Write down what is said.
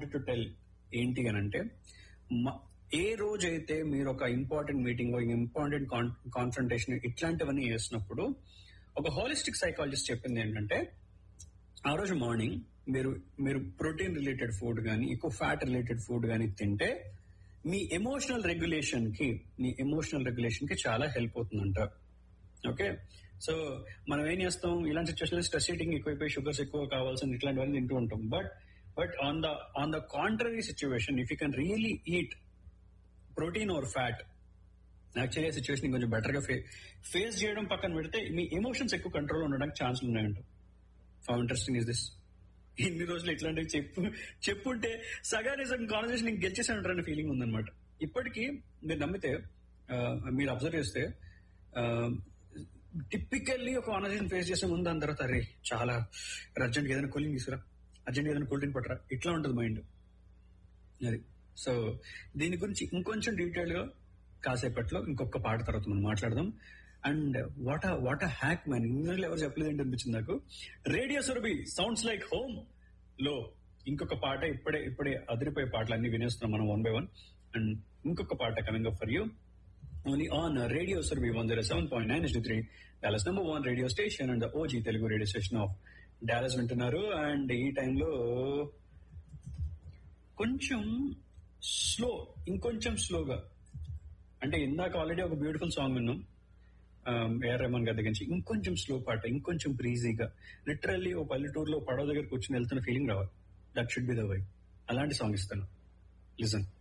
wanted to tell ఏంటి అని అంటే మ- ఏ రోజైతే మీరు ఒక ఇంపార్టెంట్ మీటింగ్ ఇంపార్టెంట్ కాన్ఫrontation ఇట్లాంటివన్నీ చేసినప్పుడు ఒక హోలిస్టిక్ సైకాలజిస్ట్ చెప్పింది ఏంటంటే ఆ రోజు మార్నింగ్ మీరు మీరు ప్రోటీన్ రిలేటెడ్ ఫుడ్ కానీ ఎక్కువ ఫ్యాట్ రిలేటెడ్ ఫుడ్ కానీ తింటే మీ ఎమోషనల్ రెగ్యులేషన్ కి మీ ఎమోషనల్ రెగ్యులేషన్ కి చాలా హెల్ప్ అవుతుందంట ఓకే సో మనం ఏం చేస్తాం ఇలాంటి సిచ్యువేషన్ స్ట్రెస్ ఈటింగ్ ఎక్కువైపోయి షుగర్స్ ఎక్కువ కావాల్సింది ఇట్లాంటివన్నీ తింటూ ఉంటాం but but on the on the contrary situation if you can really eat protein or fat actually situation కొంచెం బెటర్ గా ఫేస్ చేయడం పక్కన పెడితే మీ ఎమోషన్స్ ఎక్కువ కంట్రోల్ ఉండడానికి ఛాన్స్ ఉన్నాయంట హౌ ఇంట్రెస్టింగ్ ఇస్ దిస్ ఇన్ని రోజులు ఇట్లాంటివి చెప్పు చెప్పుంటే సగానే సగం కాన్వర్సేషన్ నేను గెలిచేసానంటారనే ఫీలింగ్ ఉందన్నమాట ఇప్పటికీ మీరు నమ్మితే ఆ, మీరు అబ్జర్వ్ చేస్తే టిపికల్లీ ఒక కాన్వర్సేషన్ ఫేస్ చేసే ముందు దాని తర్వాత అరే చాలా అర్జెంట్ ఏదైనా కూలింగ్ తీసుకురా అర్జెంట్ ఏదైనా కూల్ డ్రింక్ పట్టరా ఇట్లా ఉంటుంది మైండ్ అది సో దీని గురించి ఇంకొంచెం డీటెయిల్ గా కాసేపట్లో ఇంకొక పాట తర్వాత మనం మాట్లాడదాం and what what heck man English ఎవరు చెప్పలేదు ఏంటి అనిపించింది నాకు radio Surabhi sounds like home లో ఇంకొక పాట ఇప్పుడే ఇప్పుడే అదిరిపోయే పాటలు అన్ని వినేస్తున్నాం మనం వన్ బై వన్ అండ్ ఇంకొక పాట coming up for you only on radio Surabhi one zero seven point nine three Dallas number one radio station and OG Telugu radio station of Dallas వింటున్నారు అండ్ ఈ టైంలో కొంచెం స్లో ఇంకొంచెం స్లోగా అంటే ఇందాక ఆల్రెడీ ఒక బ్యూటిఫుల్ సాంగ్ విన్నాం ఏఆర్ రెహమాన్ గారి దగ్గర నుంచి ఇంకొంచెం స్లో పాట ఇంకొంచెం బ్రీజీగా లిటరల్లీ ఓ పల్లెటూరులో పడవ దగ్గర కూర్చొని వెళ్తున్న ఫీలింగ్ రావాలి that should be the why అలాంటి సాంగ్ ఇస్తాను లిజన్